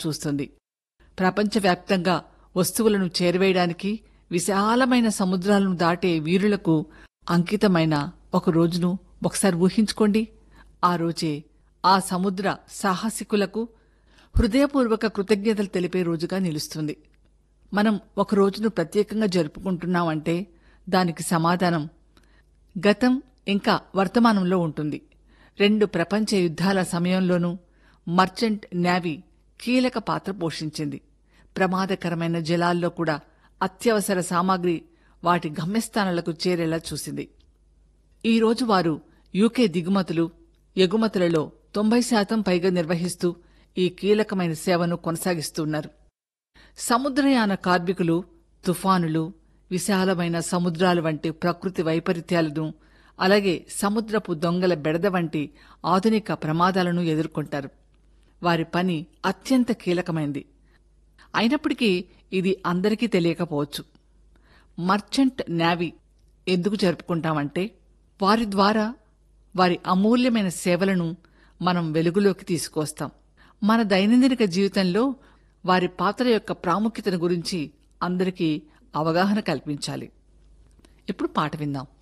చూస్తుంది ప్రపంచవ్యాప్తంగా వస్తువులను చేరవేయడానికి విశాలమైన సముద్రాలను దాటే వీరులకు అంకితమైన ఒక రోజును ఒకసారి ఊహించుకోండి ఆ రోజే ఆ సముద్ర సాహసికులకు హృదయపూర్వక కృతజ్ఞతలు తెలిపే రోజుగా నిలుస్తుంది మనం ఒక రోజును ప్రత్యేకంగా జరుపుకుంటున్నామంటే దానికి సమాధానం గతం ఇంకా వర్తమానంలో ఉంటుంది రెండు ప్రపంచ యుద్ధాల సమయంలోనూ మర్చెంట్ నేవీ కీలక పాత్ర పోషించింది ప్రమాదకరమైన జలాల్లో కూడా అత్యవసర సామాగ్రి వాటి గమ్యస్థానాలకు చేరేలా చూసింది ఈ రోజు వారు యూకే దిగుమతులు ఎగుమతులలో తొంభై శాతం పైగా నిర్వహిస్తూ ఈ కీలకమైన సేవను కొనసాగిస్తున్నారు సముద్రయాన కార్మికులు తుఫానులు విశాలమైన సముద్రాలు వంటి ప్రకృతి వైపరీత్యాలను అలాగే సముద్రపు దొంగల బెడద వంటి ఆధునిక ప్రమాదాలను ఎదుర్కొంటారు వారి పని అత్యంత కీలకమైంది అయినప్పటికీ ఇది అందరికీ తెలియకపోవచ్చు మర్చెంట్ నేవీ ఎందుకు జరుపుకుంటామంటే వారి ద్వారా వారి అమూల్యమైన సేవలను మనం వెలుగులోకి తీసుకొస్తాం మన దైనందిన జీవితంలో వారి పాత్ర యొక్క ప్రాముఖ్యతను గురించి అందరికీ అవగాహన కల్పించాలి ఇప్పుడు పాట విందాం